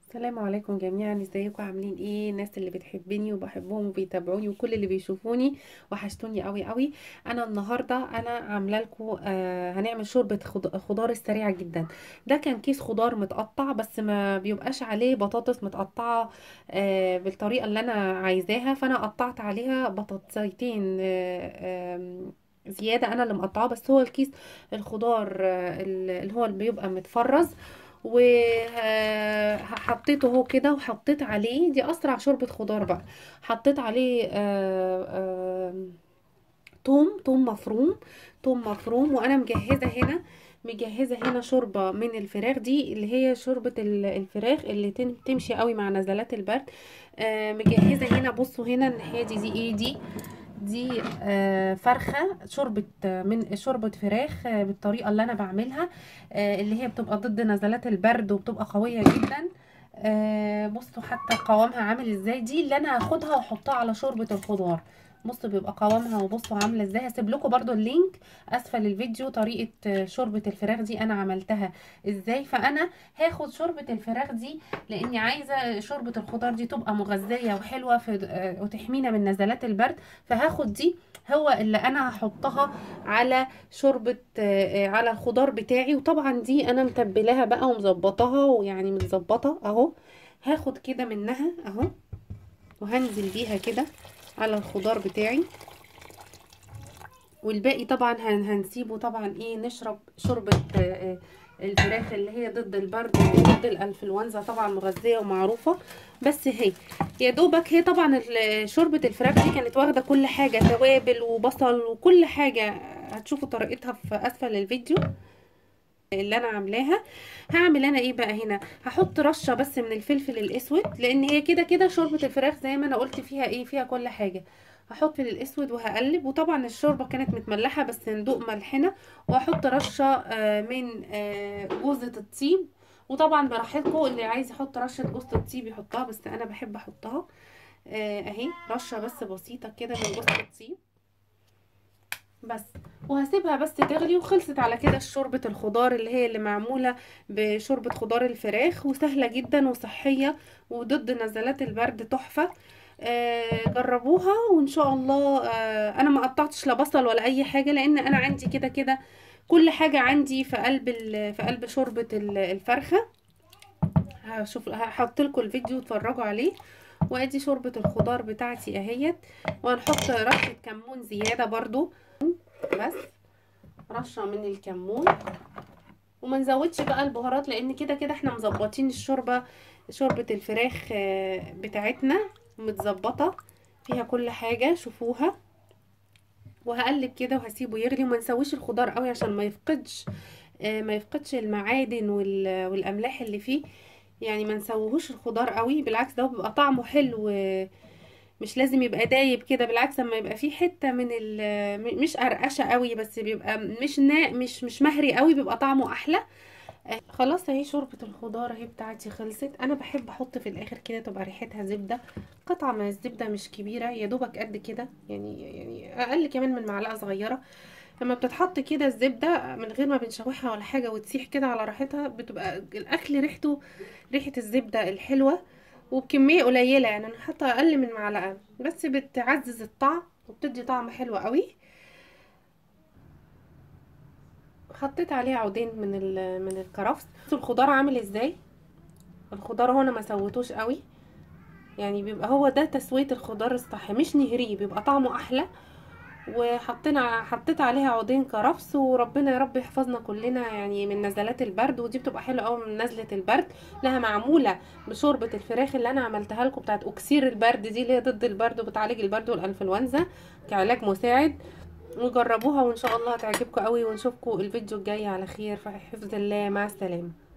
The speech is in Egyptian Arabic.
السلام عليكم جميعا ازيكم عاملين ايه الناس اللي بتحبني وبحبهم وبيتابعوني وكل اللي بيشوفوني وحشتوني قوي قوي انا النهارده انا عامله لكم آه هنعمل شوربه خض- خضار السريعه جدا ده كان كيس خضار متقطع بس ما بيبقاش عليه بطاطس متقطعه آه بالطريقه اللي انا عايزاها فانا قطعت عليها بطاطسيتين آه آم، زياده انا اللي مقطعاه بس هو الكيس الخضار آه، اللي هو اللي بيبقى متفرز وحطيته اهو كده وحطيت عليه دي اسرع شوربة خضار بقى حطيت عليه آه، آه، توم توم مفروم توم مفروم وانا مجهزة هنا مجهزة هنا شوربة من الفراخ دي اللي هي شوربة ال- الفراخ اللي تم- تمشي قوي مع نزلات البرد آه، مجهزة هنا بصوا هنا الناحية دي دي ايه دي دي آه، فرخة شوربة آه، من شوربة فراخ آه، بالطريقة اللي أنا بعملها آه، اللي هي بتبقى ضد نزلات البرد وبتبقى قوية جدا آه، بصوا حتى قوامها عامل ازاي دي اللي أنا هاخدها واحطها على شوربة الخضار بصوا بيبقى قوامها وبصوا عامله ازاي هسيب لكم برضو اللينك اسفل الفيديو طريقه آه، شوربه الفراخ دي انا عملتها ازاي فانا هاخد شوربه الفراخ دي لاني عايزه شوربه الخضار دي تبقى مغذيه وحلوه في آه، وتحمينا من نزلات البرد فهاخد دي هو اللي انا هحطها على شوربة آه، آه، على الخضار بتاعي وطبعا دي انا متبلاها بقى ومظبطاها ويعني متظبطة اهو هاخد كده منها اهو وهنزل بيها كده على الخضار بتاعي والباقي طبعا هن هنسيبه طبعا ايه نشرب شوربة آه، آه، الفراخ اللي هي ضد البرد وضد الانفلونزا طبعا مغذية ومعروفة بس هي يا دوبك هي طبعا ال- شوربة الفراخ دي كانت واخدة كل حاجة توابل وبصل وكل حاجة هتشوفوا طريقتها في اسفل الفيديو اللي انا عاملاها هعمل انا ايه بقى هنا هحط رشه بس من الفلفل الاسود لان هي كده كده شوربه الفراخ زي ما انا قلت فيها ايه فيها كل حاجه هحط فلفل الاسود وهقلب وطبعا الشوربه كانت متملحه بس صندوق ملحنا واحط رشه آه، من آه، جوزة الطيب وطبعا براحتكم اللي عايز يحط رشه جوزة الطيب يحطها بس انا بحب احطها آه، اهي رشه بس بسيطه كده من جوزة الطيب بس وهسيبها بس تغلي وخلصت على كده شوربة الخضار اللي هي اللي معمولة بشوربة خضار الفراخ وسهلة جدا وصحية وضد نزلات البرد تحفة آه جربوها وان شاء الله آه انا ما قطعتش لا بصل ولا اي حاجة لان انا عندي كده كده كل حاجة عندي في قلب ال- في قلب شوربة ال- الفرخة هشوف هحط لكم الفيديو اتفرجوا عليه وادي شوربة الخضار بتاعتي اهيت وهنحط رشة كمون زيادة برضو بس رشه من الكمون وما نزودش بقى البهارات لان كده كده احنا مظبطين الشوربه شوربه الفراخ آه، بتاعتنا متظبطه فيها كل حاجه شوفوها وهقلب كده وهسيبه يغلي وما نسويش الخضار قوي عشان ما يفقدش آه، ما يفقدش المعادن وال- والاملاح اللي فيه يعني ما نسويهوش الخضار قوي بالعكس ده بيبقى طعمه حلو آه، مش لازم يبقى دايب كده بالعكس لما يبقى فيه حته من ال م- مش قرقشه قوي بس بيبقى مش نا مش مش مهري قوي بيبقى طعمه احلى آه، خلاص اهي شوربه الخضار اهي بتاعتي خلصت انا بحب احط في الاخر كده تبقى ريحتها زبده قطعه من الزبده مش كبيره يا دوبك قد كده يعني يعني اقل كمان من معلقه صغيره لما بتتحط كده الزبده من غير ما بنشوحها ولا حاجه وتسيح كده على راحتها بتبقى الاكل ريحته ريحه الزبده الحلوه وبكميه قليله يعني انا حاطه اقل من معلقه بس بتعزز الطعم وبتدي طعم حلو قوي حطيت عليه عودين من ال- من الكرفس بصوا الخضار عامل ازاي الخضار هو انا ما سويتوش قوي يعني بيبقى هو ده تسويه الخضار الصح مش نهريه بيبقى طعمه احلى وحطينا حطيت عليها عودين كرفس وربنا يا رب يحفظنا كلنا يعني من نزلات البرد ودي بتبقى حلوه قوي من نزله البرد لها معموله بشوربه الفراخ اللي انا عملتها لكم بتاعت اكسير البرد دي اللي هي ضد البرد وبتعالج البرد والانفلونزا كعلاج مساعد وجربوها وان شاء الله هتعجبكم قوي ونشوفكم الفيديو الجاي على خير في حفظ الله مع السلامه